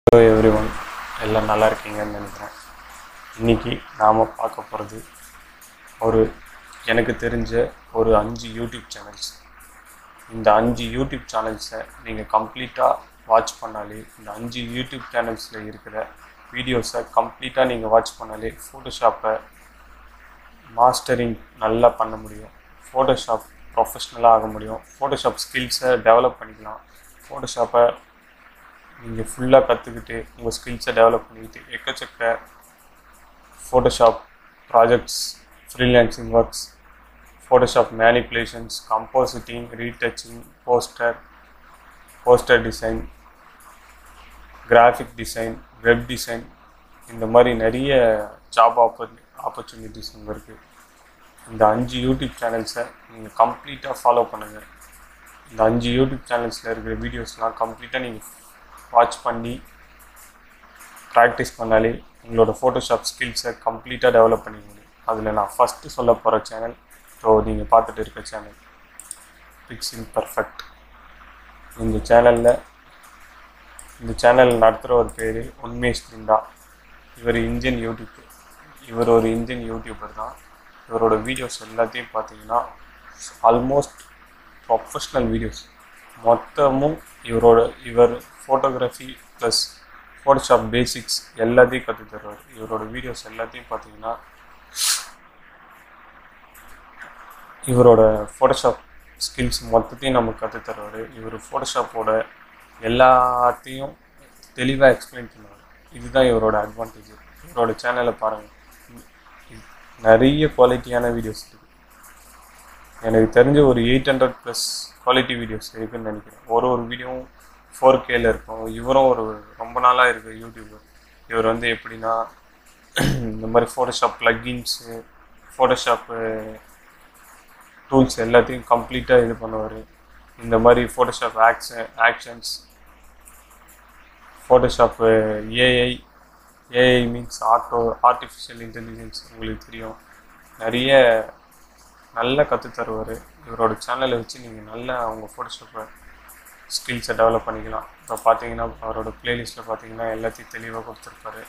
hello every one எல்லாம் நல்லா இருக்கீங்கன்னு நினைக்கிறேன் இன்றைக்கி நாம் பார்க்க போகிறது ஒரு எனக்கு தெரிஞ்ச ஒரு அஞ்சு யூடியூப் சேனல்ஸ் இந்த அஞ்சு யூடியூப் சேனல்ஸை நீங்கள் கம்ப்ளீட்டாக வாட்ச் பண்ணாலே இந்த அஞ்சு யூடியூப் சேனல்ஸில் இருக்கிற வீடியோஸை கம்ப்ளீட்டாக நீங்கள் வாட்ச் பண்ணாலே ஃபோட்டோஷாப்பை மாஸ்டரிங் நல்லா பண்ண முடியும் ஃபோட்டோஷாப் ப்ரொஃபஷ்னலாக ஆக முடியும் ஃபோட்டோஷாப் ஸ்கில்ஸை டெவலப் பண்ணிக்கலாம் ஃபோட்டோஷாப்பை நீங்கள் ஃபுல்லாக கற்றுக்கிட்டு உங்கள் ஸ்கில்ஸை டெவலப் பண்ணிக்கிட்டு எக்கச்சக்க Photoshop projects freelancing works Photoshop manipulations compositing retouching poster poster design graphic design web design இந்த மாதிரி நிறைய ஜாப் ஆப்பர் ஆப்பர்ச்சுனிட்டிஸ் அங்கே இருக்குது இந்த அஞ்சு யூடியூப் சேனல்ஸை நீங்கள் கம்ப்ளீட்டாக ஃபாலோ பண்ணுங்கள் இந்த அஞ்சு யூடியூப் சேனல்ஸில் இருக்கிற வீடியோஸ்லாம் கம்ப்ளீட்டாக நீங்கள் வாட்ச் பண்ணி ப்ராக்டிஸ் பண்ணாலே உங்களோட ஃபோட்டோஷாப் ஸ்கில்ஸை கம்ப்ளீட்டாக டெவலப் பண்ணிக்க முடியும் அதில் நான் ஃபஸ்ட்டு சொல்ல போகிற சேனல் ஸோ நீங்கள் பார்த்துட்டு இருக்க சேனல் பிக்ஸிங் பர்ஃபெக்ட் இந்த சேனலில் இந்த சேனல் நடத்துகிற ஒரு பேர் உண்மேஷ் பிருந்தா இவர் இந்தியன் யூடியூப் இவர் ஒரு இந்தியன் யூடியூபர் தான் இவரோட வீடியோஸ் எல்லாத்தையும் பார்த்தீங்கன்னா ஆல்மோஸ்ட் ப்ரொஃபஷ்னல் வீடியோஸ் மொத்தமும் இவரோட இவர் ஃபோட்டோகிராஃபி ப்ளஸ் ஃபோட்டோஷாப் பேசிக்ஸ் எல்லாத்தையும் கற்று தருவார் இவரோட வீடியோஸ் எல்லாத்தையும் பார்த்தீங்கன்னா இவரோட ஃபோட்டோஷாப் ஸ்கில்ஸ் மொத்தத்தையும் நமக்கு கற்று தருவார் இவர் ஃபோட்டோஷாப்போட எல்லாத்தையும் தெளிவாக எக்ஸ்பிளைன் பண்ணுவார் இதுதான் இவரோட அட்வான்டேஜ் இவரோட சேனலை பாருங்கள் நிறைய குவாலிட்டியான வீடியோஸ் இருக்குது எனக்கு தெரிஞ்ச ஒரு eight hundred plus quality videos இருக்குன்னு நினைக்கிறேன் ஒரு ஒரு வீடியோவும் ஃபோர் கேல இருக்கும் இவரும் ஒரு ரொம்ப நாளாக இருக்குது யூடியூபர் இவர் வந்து எப்படின்னா இந்த மாதிரி ஃபோட்டோஷாப் ப்ளக்கின்ஸு ஃபோட்டோஷாப்பு டூல்ஸ் எல்லாத்தையும் கம்ப்ளீட்டாக இது பண்ணுவார் இந்த மாதிரி Photoshop action actions Photoshop AI AI means auto artificial intelligence உங்களுக்கு தெரியும் நிறைய நல்லா கற்று தருவார் இவரோட சேனலை வச்சு நீங்கள் நல்லா அவங்க ஃபோட்டோஷாப்பை ஸ்கில்ஸை டெவலப் பண்ணிக்கலாம் இப்போ பார்த்தீங்கன்னா அவரோட ப்ளேலிஸ்ட்டில் பார்த்தீங்கன்னா எல்லாத்தையும் தெளிவாக கொடுத்துருப்பாரு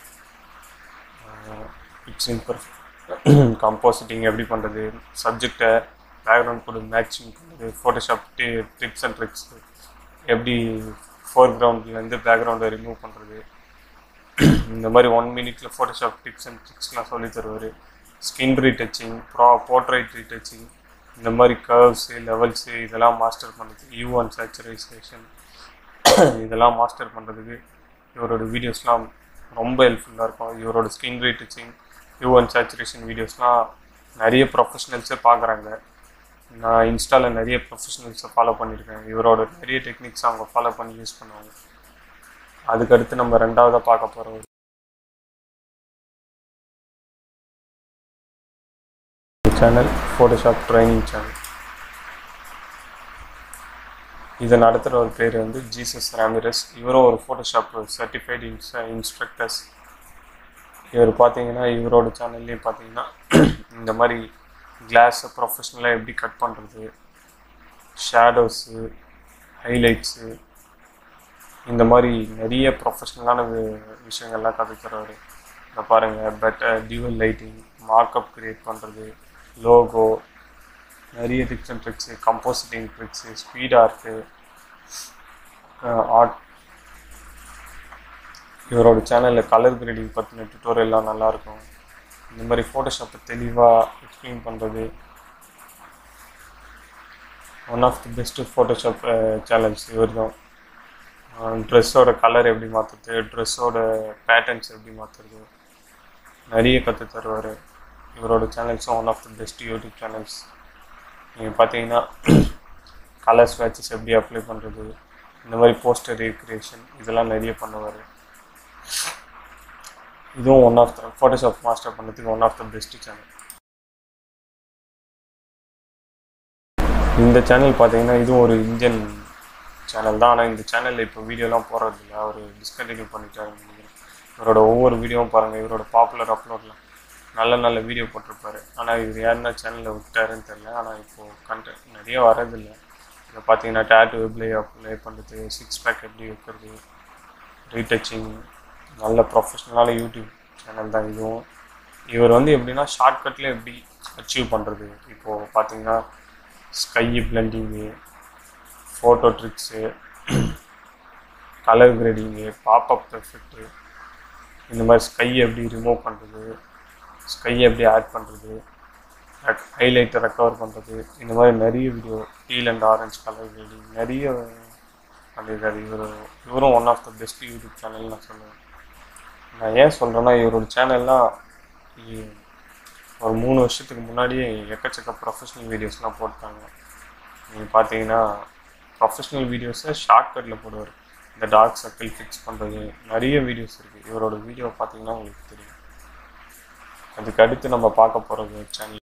பிக்சிங் பர்ஃபெக்ட் கம்போசிட்டிங் எப்படி பண்ணுறது சப்ஜெக்டை பேக்ரவுண்ட் கூட மேட்சிங் பண்ணுறது Photoshop T tips and tricks எப்படி ஃபோர் கிரவுண்ட்லேருந்து பேக்ரவுண்டை ரிமூவ் பண்ணுறது இந்த மாதிரி ஒன் மினிட்ல ஃபோட்டோஷாப் டிப்ஸ் அண்ட் ட்ரிக்ஸ்லாம் சொல்லி தருவார் ஸ்கின் ரீடச்சிங் ப்ரா போர்ட்ரைட் ரீடச்சிங் இந்த மாதிரி கர்வ்ஸு லெவல்ஸு இதெல்லாம் மாஸ்டர் பண்ணுறது யூ ஒன் சேச்சுரைசேஷன் இதெல்லாம் மாஸ்டர் பண்ணுறதுக்கு இவரோட வீடியோஸ்லாம் ரொம்ப ஹெல்ப்ஃபுல்லாக இருக்கும் இவரோட skin retouching hue and saturation வீடியோஸ்லாம் நிறைய ப்ரொஃபஷனல்ஸே பார்க்குறாங்க நான் இன்ஸ்டாவில் நிறைய ப்ரொஃபஷனல்ஸை ஃபாலோ பண்ணியிருக்கேன் இவரோட நிறைய டெக்னிக்ஸ் அவங்க ஃபாலோ பண்ணி யூஸ் பண்ணுவாங்க அதுக்கடுத்து நம்ம ரெண்டாவதாக பார்க்க போகிற சேனல் ஃபோட்டோஷாப் ட்ரைனிங் சேனல் இதை நடத்துகிற ஒரு பேர் வந்து ஜீசஸ் ராமிரஸ் இவரும் ஒரு ஃபோட்டோஷாப் சர்டிஃபைடு இன்ஸ் இன்ஸ்ட்ரக்டர்ஸ் இவர் பார்த்தீங்கன்னா இவரோட சேனல்லையும் பார்த்தீங்கன்னா இந்த மாதிரி கிளாஸை ப்ரொஃபஷ்னலாக எப்படி கட் பண்ணுறது ஷேடோஸு ஹைலைட்ஸு இந்த மாதிரி நிறைய ப்ரொஃபஷ்னலான விஷயங்கள்லாம் கற்று தருவார் இந்த பாருங்கள் better dual lighting markup create பண்ணுறது லோகோ நிறைய tips and tricks compositing tricks speed art art இவரோட சேனலில் கலர் கிரேடிங் பற்றின டுட்டோரியல்லாம் நல்லாயிருக்கும் இந்த மாதிரி ஃபோட்டோஷாப்பை தெளிவாக எக்ஸ்பிளைன் பண்ணுறது one of the best Photoshop channels இவர் தான் ட்ரெஸ்ஸோட கலர் எப்படி மாற்றுறது ட்ரெஸ்ஸோட பேட்டர்ன்ஸ் எப்படி மாற்றுறது நிறைய கற்று தருவார் இவரோட சேனல்ஸும் one of the best YouTube channels நீங்கள் பார்த்தீங்கன்னா கலர் ஸ்வேச்சஸ் எப்படி அப்ளை பண்ணுறது இந்த மாதிரி போஸ்டர் ரீக்ரியேஷன் இதெல்லாம் நிறைய பண்ணுவார் இதுவும் one of the Photoshop master பண்ணுறதுக்கு one of the best channel இந்த சேனல் பார்த்தீங்கன்னா இதுவும் ஒரு இந்தியன் சேனல் தான் ஆனால் இந்த சேனலில் இப்போ வீடியோலாம் போடுறதில்ல அவர் டிஸ்கண்டினியூ பண்ணிட்டாரு நினைக்கிறேன் இவரோட ஒவ்வொரு வீடியோவும் பாருங்கள் இவரோட பாப்புலர் அப்லோடில் நல்ல நல்ல வீடியோ போட்டிருப்பாரு ஆனால் இவர் யாருன்னா சேனலில் விட்டாருன்னு தெரில ஆனால் இப்போது கண்டென்ட் நிறைய வரதில்லை இப்போ பார்த்தீங்கன்னா டேட்டு வெப்லேயே அப்ளை பண்ணுறது சிக்ஸ் பேக் எப்படி வைக்கிறது ரீடச்சிங் நல்ல ப்ரொஃபஷ்னலான யூடியூப் சேனல் தான் இதுவும் இவர் வந்து எப்படின்னா ஷார்ட்கட்டில் எப்படி அச்சீவ் பண்ணுறது இப்போது பார்த்தீங்கன்னா sky blending photo tricks colour grading pop up effect இந்த மாதிரி ஸ்கை எப்படி ரிமூவ் பண்ணுறது ஸ்கை எப்படி ஆட் பண்ணுறது ஹைலைட்டை ரெக்கவர் பண்ணுறது இந்த மாதிரி நிறைய video teal and orange colour grading நிறைய பண்ணியிருக்காரு இவர் இவரும் one of the best YouTube channel நான் சொல்லுவேன் நான் ஏன் சொல்கிறேன்னா இவரோட சேனல்லாம் ஒரு மூணு வருஷத்துக்கு முன்னாடியே எக்கச்சக்க ப்ரொஃபஷ்னல் வீடியோஸ்லாம் போட்டாங்க நீங்கள் பார்த்தீங்கன்னா ப்ரொஃபஷ்னல் வீடியோஸை ஷார்ட்கட்டில் போடுவார் இந்த டார்க் சர்க்கிள் ஃபிக்ஸ் பண்ணுறது நிறைய வீடியோஸ் இருக்குது இவரோட வீடியோ பார்த்தீங்கன்னா உங்களுக்கு தெரியும் அதுக்கு அடுத்து நம்ம பார்க்க போகிறது சேனல்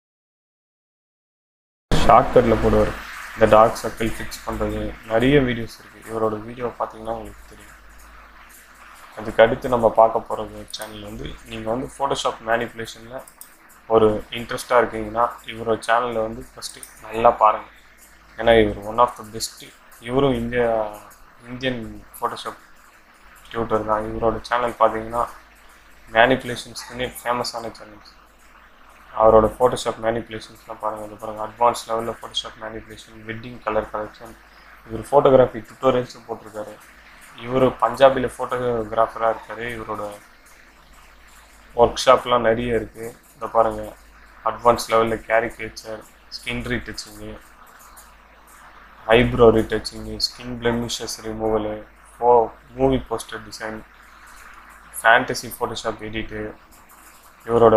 ஷார்ட்கட்டில் போடுவார் இந்த டார்க் சர்க்கிள் ஃபிக்ஸ் பண்ணுறது நிறைய வீடியோஸ் இருக்குது இவரோட வீடியோ பார்த்தீங்கன்னா உங்களுக்கு தெரியும் அதுக்கு அடுத்து நம்ம பார்க்க போகிறது சேனல் வந்து நீங்கள் வந்து ஃபோட்டோஷாப் மேனிப்புலேஷனில் ஒரு இன்ட்ரெஸ்ட்டாக இருக்கீங்கன்னா இவரோட சேனலில் வந்து ஃபஸ்ட்டு நல்லா பாருங்கள் ஏன்னா இவர் ஒன் ஆஃப் த பெஸ்ட்டு இவரும் இந்தியா இந்தியன் ஃபோட்டோஷாப் டியூட்டர் தான் இவரோட சேனல் பார்த்தீங்கன்னா மேனிப்புலேஷன்ஸ்க்குன்னே ஃபேமஸான சேனல்ஸ் அவரோட ஃபோட்டோஷாப் மேனிப்புலேஷன்ஸ்லாம் பாருங்கள் இது பாருங்கள் அட்வான்ஸ் லெவலில் Photoshop manipulation wedding colour collection இவர் ஃபோட்டோகிராஃபி டுட்டோரியல்ஸும் போட்டிருக்காரு இவர் பஞ்சாபியில் ஃபோட்டோகிராஃபராக இருக்கார் இவரோட ஒர்க் ஷாப்லாம் நிறைய இருக்குது இதை பாருங்கள் அட்வான்ஸ் லெவலில் caricature skin retouching eyebrow retouching skin blemishes removal ஃபோ movie poster design fantasy Photoshop edit இவரோட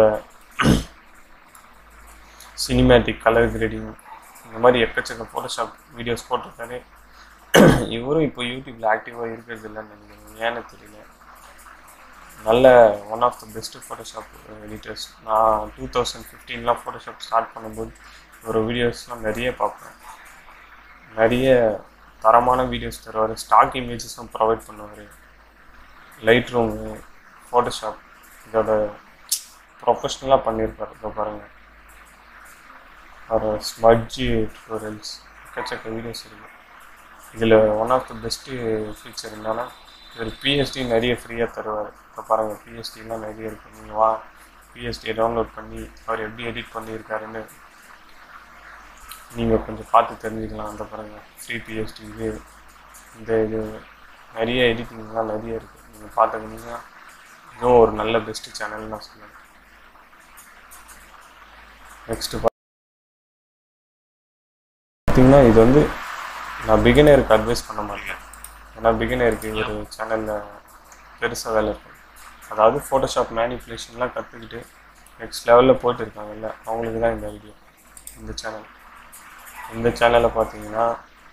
சினிமேட்டிக் கலர் கிரேடிங் இந்த மாதிரி எக்கச்சக்க ஃபோட்டோஷாப் வீடியோஸ் போட்டிருக்காரு இவரும் இப்போ யூடியூப்பில் ஆக்டிவாக இருக்கிறது இல்லைன்னு நினைக்கிறேன் ஏன்னு தெரியல நல்ல one of the best Photoshop editors நான் டூ தௌசண்ட் ஃபிஃப்டீன்லாம் ஃபோட்டோஷாப் ஸ்டார்ட் பண்ணும்போது ஒரு வீடியோஸ்லாம் நிறைய பார்ப்பேன் நிறைய தரமான வீடியோஸ் தருவார் ஸ்டாக் இமேஜஸும் ப்ரொவைட் பண்ணுவார் லைட் ரூமு ஃபோட்டோஷாப் இதோட ப்ரொஃபஷ்னலாக பண்ணியிருப்பார் இப்போ பாருங்கள் அவர் ஸ்மட்ஜி டுட்டோரியல்ஸ் எக்கச்சக்க வீடியோஸ் இருக்குது இதில் one of the best feature என்னன்னா இவர் பிஎஸ்டி நிறைய ஃப்ரீயாக தருவார் இப்போ பாருங்கள் பிஎஸ்டிலாம் நிறைய இருக்குது நீங்கள் வா பிஎஸ்டியை டவுன்லோட் பண்ணி அவர் எப்படி எடிட் பண்ணியிருக்காருன்னு நீங்கள் கொஞ்சம் பார்த்து தெரிஞ்சுக்கலாம் அந்த பாருங்கள் ஃப்ரீ பிஎஸ்டி இது இந்த இது நிறைய எடிட்டிங்லாம் நிறைய இருக்குது நீங்கள் பார்த்துக்கிட்டீங்கன்னா இதுவும் ஒரு நல்ல பெஸ்ட்டு சேனல் நான் சொல்லுவேன் நெக்ஸ்ட்டு பார்த்தீங்கன்னா இது வந்து நான் பிகினருக்கு அட்வைஸ் பண்ண மாட்டேன் ஏன்னா பிகினருக்கு ஒரு சேனலில் பெருசாக வேலை இருக்கும் அதாவது ஃபோட்டோஷாப் மேனிப்புலேஷன்லாம் கற்றுக்கிட்டு நெக்ஸ்ட் லெவலில் போயிட்டு இருக்காங்கல்ல அவங்களுக்கு தான் இந்த ஐடியா இந்த சேனல் இந்த சேனலில் பார்த்தீங்கன்னா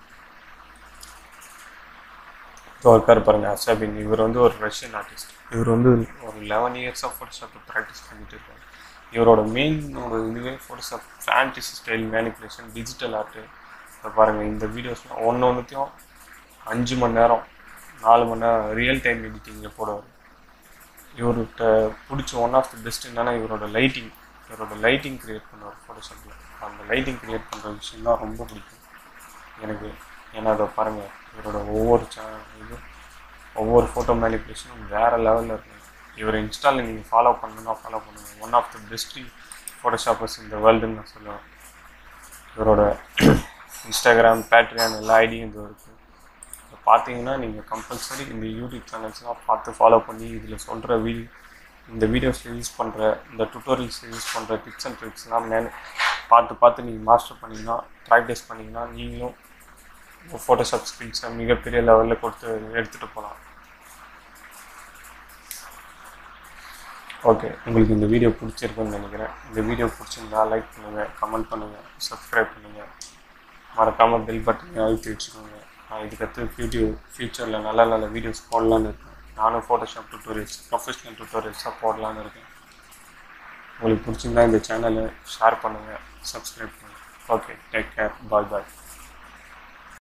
இருக்கார் பாருங்க அசாபின் இவர் வந்து ஒரு ரஷ்யன் ஆர்டிஸ்ட் இவர் வந்து ஒரு eleven years of Photoshop practice பண்ணிட்டு இருக்காரு இவரோட மெயினோட இதுவே Photoshop fantasy style manipulation digital art இப்போ பாருங்கள் இந்த வீடியோஸ்லாம் ஒன்று ஒன்றுத்தையும் அஞ்சு மணி நேரம் நாலு மணி நேரம் ரியல் டைம் எடிட்டிங்கில் போடுவார் இவர்கிட்ட பிடிச்ச ஒன் ஆஃப் த பெஸ்ட் என்னன்னா இவரோட லைட்டிங் இவரோட லைட்டிங் க்ரியேட் பண்ணுவார் ஃபோட்டோஷாப்பில் அந்த லைட்டிங் க்ரியேட் பண்ணுற விஷயம் தான் ரொம்ப பிடிக்கும் எனக்கு ஏன்னா அதை பாருங்கள் இவரோட ஒவ்வொரு சே இது ஒவ்வொரு ஃபோட்டோ மேனிப்புலேஷனும் வேறு லெவலில் இருக்கும் இவர் இன்ஸ்டாவில் நீங்கள் ஃபாலோ பண்ணணும்னா ஃபாலோ பண்ணுங்கள் one of the best photoshoppers இந்த வேர்ல்டுன்னு நான் சொல்லுவேன் இவரோட இன்ஸ்டாகிராம் பேட்ரியான் எல்லா ஐடியும் இது இருக்குது இப்போ பார்த்தீங்கன்னா நீங்கள் கம்பல்சரி இந்த யூடியூப் சேனல்ஸ்லாம் பார்த்து ஃபாலோ பண்ணி இதில் சொல்கிற வீடியோ இந்த வீடியோஸில் யூஸ் பண்ணுற இந்த டுட்டோரியல்ஸில் யூஸ் பண்ணுற டிப்ஸ் அண்ட் ட்ரிக்ஸ்லாம் மேன் பார்த்து பார்த்து நீங்கள் மாஸ்டர் பண்ணிங்கன்னா ப்ராக்டிஸ் பண்ணிங்கன்னா நீங்களும் ஃபோட்டோஷாப் ஸ்கில்ஸை மிகப்பெரிய லெவலில் கொடுத்து எடுத்துகிட்டு போகலாம் ஓகே உங்களுக்கு இந்த வீடியோ பிடிச்சிருக்குன்னு நினைக்கிறேன் இந்த வீடியோ பிடிச்சிருந்தா லைக் பண்ணுங்கள் கமெண்ட் பண்ணுங்கள் சப்ஸ்கிரைப் பண்ணுங்கள் மறக்காமல் பெல் பட்டனை அழுத்தி வச்சுக்கோங்க நான் இதுக்கடுத்து ஃபியூட்டியூ ஃப்யூச்சரில் நல்ல நல்ல வீடியோஸ் போடலான்னு இருக்கேன் நானும் ஃபோட்டோஷாப் டுட்டோரியல்ஸ் ப்ரொஃபஷனல் டுட்டோரியல்ஸாக போடலான்னு இருக்கேன் உங்களுக்கு பிடிச்சிருந்தா இந்த சேனலை ஷேர் பண்ணுங்கள் சப்ஸ்கிரைப் பண்ணுங்கள் ஓகே டேக் கேர் பாய் பாய்